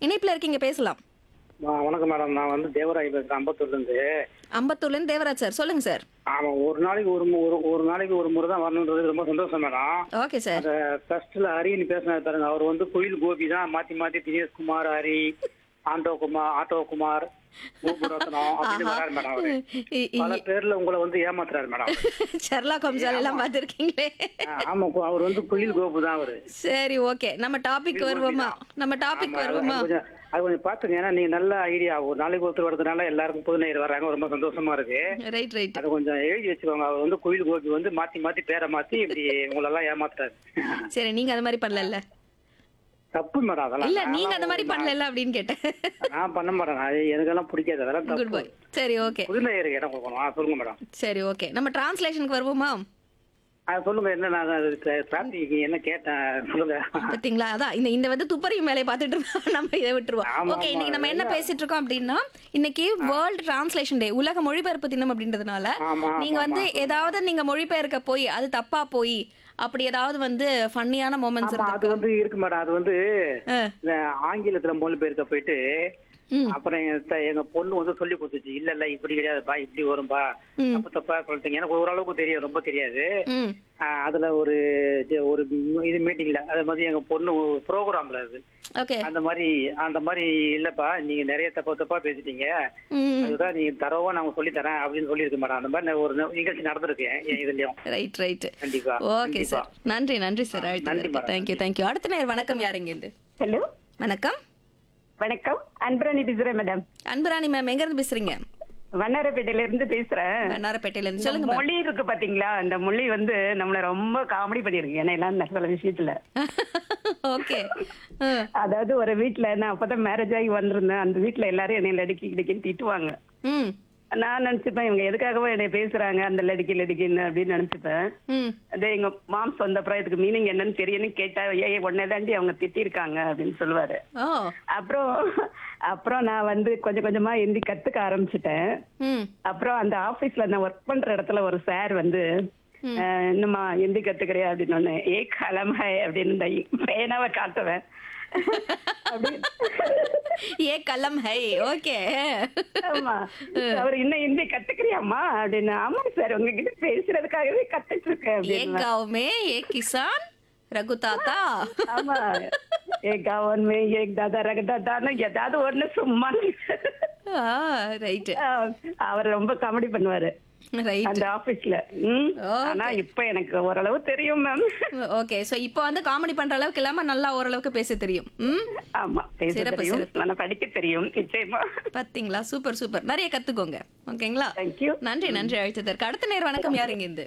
இணைப்புல இருக்கீங்க பேசலாம் ஆ, வணக்கம் மேடம் நான் வந்து தேவராய் பேசுறேன் அம்பத்தூர்லேருந்து அம்பத்தூர்ல இருந்து தேவராஜ் சார் சொல்லுங்க சார் ஆமாம் ஒரு நாளைக்கு ஒரு மு- ஒரு ஒரு நாளைக்கு ஒரு முறை தான் வரணுன்றது ரொம்ப சந்தோஷம் மேடம் ஓகே சார் அந்த ஃபர்ஸ்ட்ல ஹரின்னு பேசினாரு பாருங்க அவர் வந்து கோயில் கோபி தான் மாத்தி மாத்தி தினேஷ்குமார் ஹரி ஆண்டோ குமார் ஆட்டோ குமார் பூபுரத்னம் அப்படின்னு வராரு மேடம் அவரு இ- இ- பல பேர்ல உங்களை வந்து ஏமாத்துறாரு மேடம் அவரு. ஷெர்லாக் ஹோம்ஸ் எல்லாம் பார்த்துருக்கீங்களே ஆ, ஆமா கு- அவர் வந்து கோயில் கோபு தான் அவரு சரி ஓகே நம்ம டாபிக் வருவோமா நம்ம டாபிக் ஆமா, அது வருவோமா கொஞ்சம் அது கொஞ்சம் பாத்துங்க ஏன்னா நீங்க நல்ல ஐடியா ஒரு நாளைக்கு ஒருத்தர் வரதுனால எல்லாருக்கும் புது நேர் வர்றாங்க ரொம்ப சந்தோஷமா இருக்கு ரைட் ரைட் அதை கொஞ்சம் எழுதி வச்சுக்கோங்க அவர் வந்து கோயில் கோபி வந்து மாத்தி மாத்தி பேரை மாத்தி இப்படி உங்களெல்லாம் ஏமாத்துறாரு சரி நீங்க அந்த மாதிரி பண்ணல தப்பு மேடம் அதெல்லாம் இல்ல நீங்க நான்லாம் அந்த மாதிரி பண்ணல அப்படின்னு கேட்டேன் நான் பண்ண மாட்டேன் அது எனக்கெல்லாம் பிடிக்காது அதெல்லாம் குட் தப்பு பாய் சரி ஓகே புது நேயருக்கு இடம் கொடுக்கணும் ஆ, சொல்லுங்க மேடம் சரி ஓகே நம்ம டிரான்ஸ்லேஷனுக்கு வருவோமா ஆ, சொல்லுங்க என்ன நான் டிராபிக் என்ன கேட்டேன் சொல்லுங்க பாத்தீங்களா அதான் இந்த இந்த வந்து துப்பறியும் வேலையை பார்த்துட்டு இருக்கோம் நம்ம இதை விட்டுருவோம் ஆமா, ஓகே ஆமா, இன்னைக்கு நம்ம என்ன பேசிட்டு இருக்கோம் அப்படின்னா இன்னைக்கு வேர்ல்ட் டிரான்ஸ்லேஷன் டே உலக மொழிபெயர்ப்பு தினம் அப்படின்றதுனால ஆமா, நீங்க ஆமா, வந்து ஏதாவது நீங்க மொழிபெயர்க்க போய் அது தப்பா போய் அப்படி ஏதாவது வந்து ஃபன்னியான மொமெண்ட்ஸ் ஆமா அது வந்து இருக்கு மேடம் அது வந்து இந்த ஆங்கிலத்துல மொழிபெயர்க்க போயிட்டு ம். அப்புறம் எங்க த- எங்க பொண்ணு வந்து சொல்லி கொடுத்துச்சு இல்ல இல்ல இப்படி கிடையாதுப்பா இப்படி வரும்பா ம். தப்பு தப்பா சொல்லிட்டீங்க எனக்கு ஓரளவுக்கு தெரியும் ரொம்ப தெரியாது ம் ஆ, அதுல ஒரு ஜ- ஒரு ம் இது மீட்டிங்ல அதே மாதிரி எங்க பொண்ணு ப்ரோக்ராம்ல அது ஓகே அந்த மாதிரி அந்த மாதிரி இல்லப்பா நீங்க நிறைய தப்பா தப்பா பேசிட்டீங்க ம் அதுதான் நீங்க தரவா நான் சொல்லி தரேன் அப்படின்னு சொல்லியிருக்கு மேடம் அந்த மாதிரி நான் ஒரு ந- நிகழ்ச்சி நடந்திருக்கு என் இதுலயும் ரைட் ரைட் கண்டிப்பா ஓகே கண்டிப்பா. சார் நன்றி நன்றி சார் நன்றி, அழைத்ததற்கு madam. தேங்க்யூ தேங்க்யூ அடுத்த நேரம் வணக்கம் யாருங்க இது ஹலோ வணக்கம் வணக்கம் அன்பராணி பேசுறேன் மேடம் அன்பராணி மேம் எங்க இருந்து பேசுறீங்க வண்ணாரப்பேட்டையில இருந்து பேசுறேன் நாரப்பேட்டையில இருந்து இந்த சொல்லுங்க ma'am. மொழி இருக்கு பாத்தீங்களா இந்த மொழி வந்து நம்மள ரொம்ப காமெடி பண்ணிருக்கு ஏன்னா எல்லாம் சில விஷயத்துல ஓகே அதாவது ஒரு வீட்ல நான் அப்பதான் மேரேஜ் ஆகி வந்திருந்தேன் அந்த வீட்ல எல்லாரும் என்னை லடிக்கி கிடிக்கின்னு திட்டுவாங்க ம் நான் நினைச்சுப்பேன் இவங்க எதுக்காகவோ என்னை பேசுறாங்க அந்த லடிக்கி லடிக்கின்னு அப்படின்னு நினைச்சுப்பேன் ம் அதே எங்க மாம்ஸ் வந்தப்புறம் இதுக்கு மீனிங் என்னன்னு தெரியும்னு கேட்டா ஏ உடனே தாண்டி அவங்க திட்டிருக்காங்க அப்படின்னு சொல்லுவாரு ஓ அப்புறம் அப்புறம் நான் வந்து கொஞ்சம் கொஞ்சமா ஹிந்தி கத்துக்க ஆரம்பிச்சிட்டேன் ம் அப்புறம் அந்த ஆபீஸ்ல நான் ஒர்க் பண்ற இடத்துல ஒரு சார் வந்து அஹ், இன்னுமா ஹிந்தி கத்துக்கிறியா அப்படின்னு ஒண்ணு ஏ கலம் ஹை அப்படின்னு இந்த பேனாவை காட்டுவேன் அப்படி ஏ கலம் ஹை ஓகே ஆமா அவர் இன்னும் ஹிந்தி கத்துக்கிறியாம்மா அப்படின்னு ஆமா சார் உங்ககிட்ட பேசுறதுக்காகவே கத்துட்டு இருக்கேன் ஏ அப்படின்னு गांव में एक किसान रघु ताता ஆமா ஏ கவன் மே ஏக் தாதா ரக தாதான்னு ஏதாவது ஒண்ணு சும்மா ரைட் அஹ், அவர் ரொம்ப காமெடி பண்ணுவாரு ரைட் அந்த ஆபீஸ்ல ம் Okay. ஆனா இப்ப எனக்கு ஓரளவு தெரியும் மேம் ஓகே சோ இப்போ வந்து காமெடி பண்ற அளவுக்கு இல்லாம நல்லா ஓரளவுக்கு பேச தெரியும் ம் ஆமா பேச சிறப்பு, தெரியும் சிறப்பு. நல்லா படிக்க தெரியும் நிச்சயமா பாத்தீங்களா சூப்பர் சூப்பர் நிறைய கத்துக்கோங்க ஓகேங்களா தேங்க்யூ நன்றி நன்றி அழைத்ததற்கு அடுத்த நேரம் வணக்கம் யாருங்க இருந்து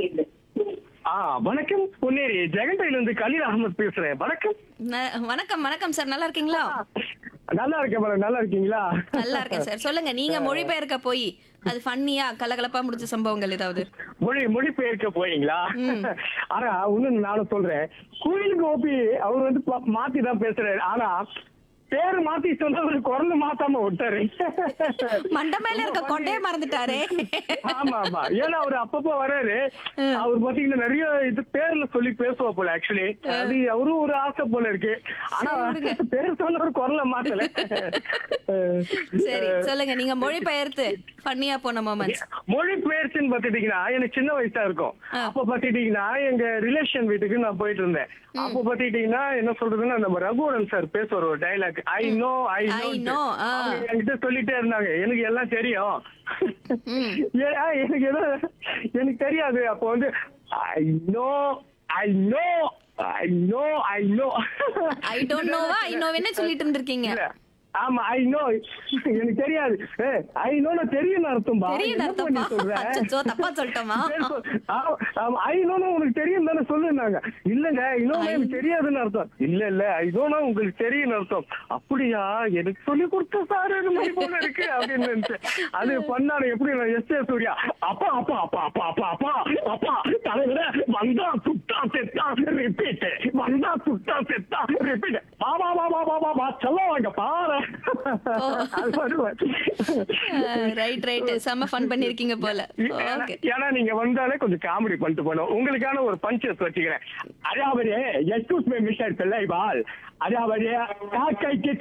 ஆ வணக்கம் பொன்னேரி ஜெகண்டையில இருந்து கலீல் அகமது பேசுறேன் வணக்கம் ந- வணக்கம் வணக்கம் சார் நல்லா இருக்கீங்களா நல்லா இருக்கேன் மேடம் நல்லா இருக்கீங்களா நல்லா இருக்கேன் சார் சொல்லுங்க நீங்க மொழிபெயர்க்க போய் அது ஃபன்னியா கலகலப்பா முடிச்ச சம்பவங்கள் ஏதாவது மொழி மொழிபெயர்க்க போறீங்களா ஆனா இன்னும் நானும் சொல்றேன் குயில் கோபி அவர் வந்து ப- மாத்தி தான் பேசுறாரு ஆனா பேரு மாத்தி சொன்னா ஒரு குரல் மாத்தாம விட்டாரு மண்ட மேல இருக்க கொண்டையே மறந்துட்டாரே ஆமா ஆமா ஏன்னா அவர் அப்பப்போ வராரு அவர் பாத்தீங்கன்னா நிறைய இது பேர்ல சொல்லி பேசுவா போல ஆக்சுவலி அது அவரும் ஒரு ஆசை போல இருக்கு ஆனா பேர் சொன்ன ஒரு குரலை மாத்தல சரி சொல்லுங்க நீங்க மொழிபெயர்த்து ஃபன்னியா போன மொமெண்ட்ஸ் மொழி பெயர்ச்சின்னு பாத்துட்டீங்கன்னா எனக்கு சின்ன வயசா இருக்கும் அப்ப பாத்துட்டீங்கன்னா எங்க ரிலேஷன் வீட்டுக்கு நான் போயிட்டு இருந்தேன் அப்ப பாத்துட்டீங்கன்னா என்ன சொல்றதுன்னா நம்ம ரகுவரன் சார் பேசுவார் ஒரு dialogue I know I I know, ஆ. என்கிட்ட சொல்லிட்டே இருந்தாங்க எனக்கு எல்லாம் தெரியும் ஏன்னா, எனக்கு ஏதோ எனக்கு தெரியாது அப்போ வந்து I know I know I know I know I don't நோவா ஐ நோ என்ன சொல்லிட்டு இருந்திருக்கீங்க இல்ல. ஆமா ஐ நோ எனக்கு தெரியாது ஐ நோ தெரியும் அர்த்தம்பா தெரியுது என்ன அர்த்தமா பண்ணி சொல்ற? அச்சோ தப்பா சொல்லிட்டோமா ஐ நோ உங்களுக்கு தெரியும் தானே சொல்லுனாங்க இல்லங்க இன்னொன்னு எனக்கு தெரியாதுன்னு அர்த்தம் இல்ல இல்ல ஐ நோ உங்களுக்கு தெரியும் அர்த்தம் அப்படியா எனக்கு சொல்லி கொடுத்த சார் இது மாதிரி போல இருக்கு அப்படின்னு நினைச்சேன். அது பண்ணாரு எப்படி நான் எஸ் ஏ சூர்யா அப்பா அப்பா அப்பா அப்பா அப்பா அப்பா அப்பா தலைவர வந்தா சுட்டா செத்தா ரிப்பீட் வந்தா சுட்டா செத்தா ரிப்பீட் வா வா வா வா வா வா வா சொல்லுவாங்க பாரு அது வருவார் ரைட் ரைட் செம்ம ஃபன் பண்ணிருக்கீங்க போல ஓகே ஏன்னா நீங்க வந்தாலே கொஞ்சம் காமெடி பண்ணிட்டு போனோம் உங்களுக்கான ஒரு பஞ்சஸ் வச்சுக்கிறேன் அதாவது எக்ஸ்கூஸ் மை மிஸ்டர் பிள்ளைவால் அதாவது காக்கைக்கு